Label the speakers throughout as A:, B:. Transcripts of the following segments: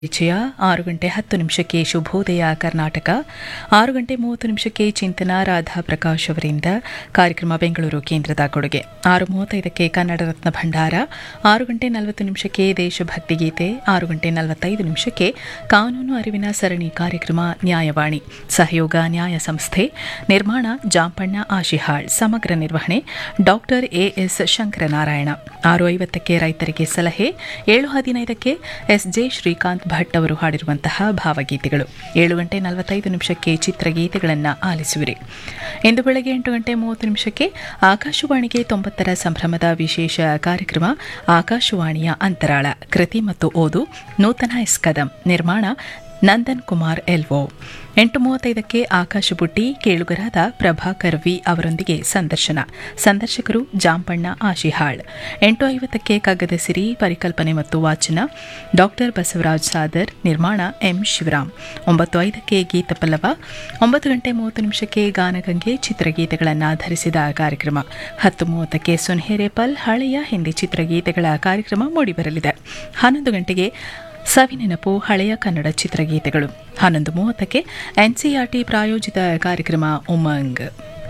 A: ಪರಿಚಯ ಆರು ಗಂಟೆ ಹತ್ತು ನಿಮಿಷಕ್ಕೆ ಶುಭೋದಯ ಕರ್ನಾಟಕ ಆರು ಗಂಟೆ ಮೂವತ್ತು ನಿಮಿಷಕ್ಕೆ ಚಿಂತನ ರಾಧಾ ಪ್ರಕಾಶ್ ಅವರಿಂದ ಕಾರ್ಯಕ್ರಮ ಬೆಂಗಳೂರು ಕೇಂದ್ರದ ಕೊಡುಗೆ ಆರು ಮೂವತ್ತೈದಕ್ಕೆ ಕನ್ನಡ ರತ್ನ ಭಂಡಾರ ಆರು ಗಂಟೆ ನಲವತ್ತು ನಿಮಿಷಕ್ಕೆ ದೇಶಭಕ್ತಿ ಗೀತೆ ಆರು ಗಂಟೆ ನಲವತ್ತೈದು ನಿಮಿಷಕ್ಕೆ ಕಾನೂನು ಅರಿವಿನ ಸರಣಿ ಕಾರ್ಯಕ್ರಮ ನ್ಯಾಯವಾಣಿ ಸಹಯೋಗ ನ್ಯಾಯ ಸಂಸ್ಥೆ ನಿರ್ಮಾಣ ಜಾಂಪಣ್ಣ ಆಶಿಹಾಳ್ ಸಮಗ್ರ ನಿರ್ವಹಣೆ ಡಾಕ್ಟರ್ ಎಎಸ್ ಶಂಕರನಾರಾಯಣ ಆರು ಐವತ್ತಕ್ಕೆ ರೈತರಿಗೆ ಸಲಹೆ ಏಳು ಹದಿನೈದಕ್ಕೆ ಎಸ್ ಜೆ ಶ್ರೀಕಾಂತ್ ಭಟ್ ಅವರು ಹಾಡಿರುವಂತಹ ಭಾವಗೀತೆಗಳು ಏಳು ಗಂಟೆ ನಲವತ್ತೈದು ನಿಮಿಷಕ್ಕೆ ಚಿತ್ರಗೀತೆಗಳನ್ನು ಆಲಿಸುವಿರಿ ಇಂದು ಬೆಳಗ್ಗೆ ಎಂಟು ಗಂಟೆ ಮೂವತ್ತು ನಿಮಿಷಕ್ಕೆ ಆಕಾಶವಾಣಿಗೆ ತೊಂಬತ್ತರ ಸಂಭ್ರಮದ ವಿಶೇಷ ಕಾರ್ಯಕ್ರಮ ಆಕಾಶವಾಣಿಯ ಅಂತರಾಳ ಕೃತಿ ಮತ್ತು ಓದು ನೂತನ ಎಸ್ ಕದಂ ನಿರ್ಮಾಣ ನಂದನ್ ಕುಮಾರ್ ಎಲ್ವೋ ಎಂಟು ಮೂವತ್ತೈದಕ್ಕೆ ಆಕಾಶ ಬುಟ್ಟಿ ಕೇಳುಗರಾದ ಪ್ರಭಾಕರ್ ವಿ ಅವರೊಂದಿಗೆ ಸಂದರ್ಶನ ಸಂದರ್ಶಕರು ಜಾಂಪಣ್ಣ ಆಶಿಹಾಳ್ ಎಂಟು ಐವತ್ತಕ್ಕೆ ಕಗ್ಗದ ಸಿರಿ ಪರಿಕಲ್ಪನೆ ಮತ್ತು ವಾಚನ ಡಾಕ್ಟರ್ ಬಸವರಾಜ್ ಸಾದರ್ ನಿರ್ಮಾಣ ಎಂ ಶಿವರಾಮ್ ಒಂಬತ್ತು ಐದಕ್ಕೆ ಗೀತ ಪಲ್ಲವ ಒಂಬತ್ತು ಗಂಟೆ ಮೂವತ್ತು ನಿಮಿಷಕ್ಕೆ ಗಾನಗಂಗೆ ಚಿತ್ರಗೀತೆಗಳನ್ನು ಆಧರಿಸಿದ ಕಾರ್ಯಕ್ರಮ ಹತ್ತು ಮೂವತ್ತಕ್ಕೆ ಸುನ್ಹೇರೇಪಲ್ ಹಳೆಯ ಹಿಂದಿ ಚಿತ್ರಗೀತೆಗಳ ಕಾರ್ಯಕ್ರಮ ಮೂಡಿಬರಲಿದೆ ಹನ್ನೊಂದು ಗಂಟೆಗೆ ಸವಿನೆನಪು ಹಳೆಯ ಕನ್ನಡ ಚಿತ್ರಗೀತೆಗಳು ಹನ್ನೊಂದು ಮೂವತ್ತಕ್ಕೆ ಎನ್ಸಿಆರ್ಟಿ ಪ್ರಾಯೋಜಿತ ಕಾರ್ಯಕ್ರಮ ಉಮಂಗ್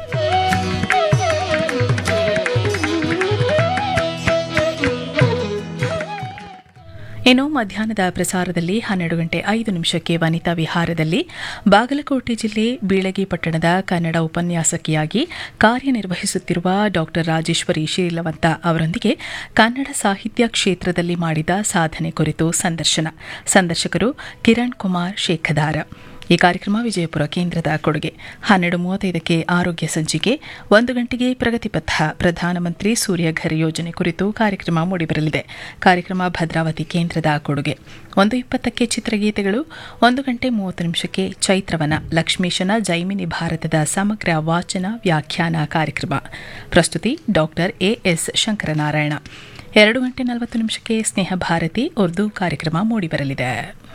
A: ಇನ್ನು ಮಧ್ಯಾಹ್ನದ ಪ್ರಸಾರದಲ್ಲಿ ಹನ್ನೆರಡು ಗಂಟೆ ಐದು ನಿಮಿಷಕ್ಕೆ ವನಿತಾ ವಿಹಾರದಲ್ಲಿ ಬಾಗಲಕೋಟೆ ಜಿಲ್ಲೆ ಬೀಳಗಿ ಪಟ್ಟಣದ ಕನ್ನಡ ಉಪನ್ಯಾಸಕಿಯಾಗಿ ಕಾರ್ಯನಿರ್ವಹಿಸುತ್ತಿರುವ ಡಾ ರಾಜೇಶ್ವರಿ ಶೀಲವಂತ ಅವರೊಂದಿಗೆ ಕನ್ನಡ ಸಾಹಿತ್ಯ ಕ್ಷೇತ್ರದಲ್ಲಿ ಮಾಡಿದ ಸಾಧನೆ ಕುರಿತು ಸಂದರ್ಶನ ಸಂದರ್ಶಕರು ಕಿರಣ್ ಕುಮಾರ್ ಶೇಖದಾರ ಈ ಕಾರ್ಯಕ್ರಮ ವಿಜಯಪುರ ಕೇಂದ್ರದ ಕೊಡುಗೆ ಹನ್ನೆರಡು ಮೂವತ್ತೈದಕ್ಕೆ ಆರೋಗ್ಯ ಸಂಚಿಕೆ ಒಂದು ಗಂಟೆಗೆ ಪ್ರಗತಿಪಥ ಪ್ರಧಾನಮಂತ್ರಿ ಸೂರ್ಯಘರ್ ಯೋಜನೆ ಕುರಿತು ಕಾರ್ಯಕ್ರಮ ಮೂಡಿಬರಲಿದೆ ಕಾರ್ಯಕ್ರಮ ಭದ್ರಾವತಿ ಕೇಂದ್ರದ ಕೊಡುಗೆ ಒಂದು ಇಪ್ಪತ್ತಕ್ಕೆ ಚಿತ್ರಗೀತೆಗಳು ಒಂದು ಗಂಟೆ ಮೂವತ್ತು ನಿಮಿಷಕ್ಕೆ ಚೈತ್ರವನ ಲಕ್ಷ್ಮೀಶನ ಜೈಮಿನಿ ಭಾರತದ ಸಮಗ್ರ ವಾಚನ ವ್ಯಾಖ್ಯಾನ ಕಾರ್ಯಕ್ರಮ ಪ್ರಸ್ತುತಿ ಡಾಕ್ಟರ್ ಎಎಸ್ ಶಂಕರನಾರಾಯಣ ಎರಡು ಗಂಟೆ ನಲವತ್ತು ನಿಮಿಷಕ್ಕೆ ಸ್ನೇಹ ಭಾರತಿ ಉರ್ದು ಕಾರ್ಯಕ್ರಮ ಮೂಡಿಬರಲಿದೆ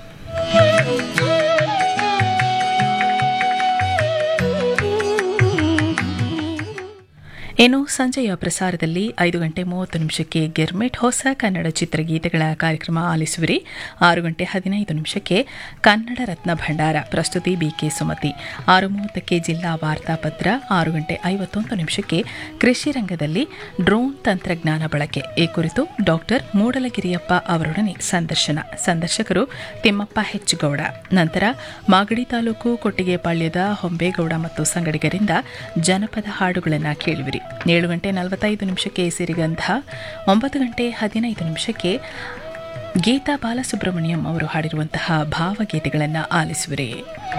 A: ಇನ್ನು ಸಂಜೆಯ ಪ್ರಸಾರದಲ್ಲಿ ಐದು ಗಂಟೆ ಮೂವತ್ತು ನಿಮಿಷಕ್ಕೆ ಗಿರ್ಮೆಟ್ ಹೊಸ ಕನ್ನಡ ಚಿತ್ರಗೀತೆಗಳ ಕಾರ್ಯಕ್ರಮ ಆಲಿಸುವಿರಿ ಆರು ಗಂಟೆ ಹದಿನೈದು ನಿಮಿಷಕ್ಕೆ ಕನ್ನಡ ರತ್ನ ಭಂಡಾರ ಪ್ರಸ್ತುತಿ ಬಿಕೆ ಸುಮತಿ ಆರು ಮೂವತ್ತಕ್ಕೆ ಜಿಲ್ಲಾ ವಾರ್ತಾಪತ್ರ ಆರು ಗಂಟೆ ಐವತ್ತೊಂದು ನಿಮಿಷಕ್ಕೆ ಕೃಷಿ ರಂಗದಲ್ಲಿ ಡ್ರೋನ್ ತಂತ್ರಜ್ಞಾನ ಬಳಕೆ ಈ ಕುರಿತು ಡಾಕ್ಟರ್ ಮೂಡಲಗಿರಿಯಪ್ಪ ಅವರೊಡನೆ ಸಂದರ್ಶನ ಸಂದರ್ಶಕರು ತಿಮ್ಮಪ್ಪ ಹೆಚ್ಚುಗೌಡ ನಂತರ ಮಾಗಡಿ ತಾಲೂಕು ಕೊಟ್ಟಿಗೆಪಾಳ್ಯದ ಹೊಂಬೇಗೌಡ ಮತ್ತು ಸಂಗಡಿಗರಿಂದ ಜನಪದ ಹಾಡುಗಳನ್ನು ಕೇಳುವಿರಿ ಏಳು ಗಂಟೆ ನಲವತ್ತೈದು ನಿಮಿಷಕ್ಕೆ ಸಿರಿಗಂಧ ಒಂಬತ್ತು ಗಂಟೆ ಹದಿನೈದು ನಿಮಿಷಕ್ಕೆ ಗೀತಾ ಬಾಲಸುಬ್ರಹ್ಮಣ್ಯಂ ಅವರು ಹಾಡಿರುವಂತಹ ಭಾವಗೀತೆಗಳನ್ನು ಆಲಿಸುವಿರಿ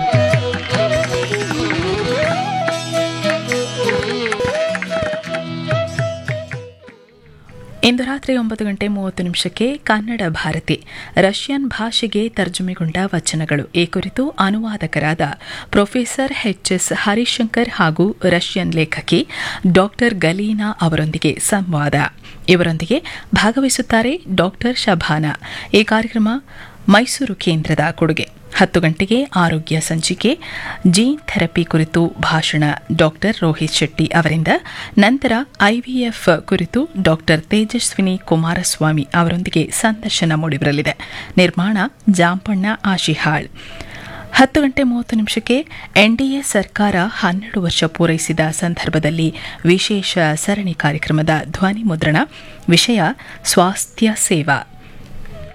A: ಇಂದು ರಾತ್ರಿ ಒಂಬತ್ತು ಗಂಟೆ ಮೂವತ್ತು ನಿಮಿಷಕ್ಕೆ ಕನ್ನಡ ಭಾರತಿ ರಷ್ಯನ್ ಭಾಷೆಗೆ ತರ್ಜುಮೆಗೊಂಡ ವಚನಗಳು ಈ ಕುರಿತು ಅನುವಾದಕರಾದ ಪ್ರೊಫೆಸರ್ ಎಚ್ ಎಸ್ ಹರಿಶಂಕರ್ ಹಾಗೂ ರಷ್ಯನ್ ಲೇಖಕಿ ಡಾಕ್ಟರ್ ಗಲೀನಾ ಅವರೊಂದಿಗೆ ಸಂವಾದ ಇವರೊಂದಿಗೆ ಭಾಗವಹಿಸುತ್ತಾರೆ ಡಾಕ್ಟರ್ ಶಭಾನಾ ಈ ಕಾರ್ಯಕ್ರಮ ಮೈಸೂರು ಕೇಂದ್ರದ ಕೊಡುಗೆ ಹತ್ತು ಗಂಟೆಗೆ ಆರೋಗ್ಯ ಸಂಚಿಕೆ ಜೀನ್ ಥೆರಪಿ ಕುರಿತು ಭಾಷಣ ಡಾಕ್ಟರ್ ರೋಹಿತ್ ಶೆಟ್ಟಿ ಅವರಿಂದ ನಂತರ ಐವಿಎಫ್ ಕುರಿತು ಡಾಕ್ಟರ್ ತೇಜಸ್ವಿನಿ ಕುಮಾರಸ್ವಾಮಿ ಅವರೊಂದಿಗೆ ಸಂದರ್ಶನ ಮೂಡಿಬರಲಿದೆ ನಿರ್ಮಾಣ ಜಾಂಪಣ್ಣ ಆಶಿಹಾಳ್ ಹತ್ತು ಗಂಟೆ ಮೂವತ್ತು ನಿಮಿಷಕ್ಕೆ ಎನ್ಡಿಎ ಸರ್ಕಾರ ಹನ್ನೆರಡು ವರ್ಷ ಪೂರೈಸಿದ ಸಂದರ್ಭದಲ್ಲಿ ವಿಶೇಷ ಸರಣಿ ಕಾರ್ಯಕ್ರಮದ ಧ್ವನಿ ಮುದ್ರಣ ವಿಷಯ ಸ್ವಾಸ್ಥ್ಯ ಸೇವಾ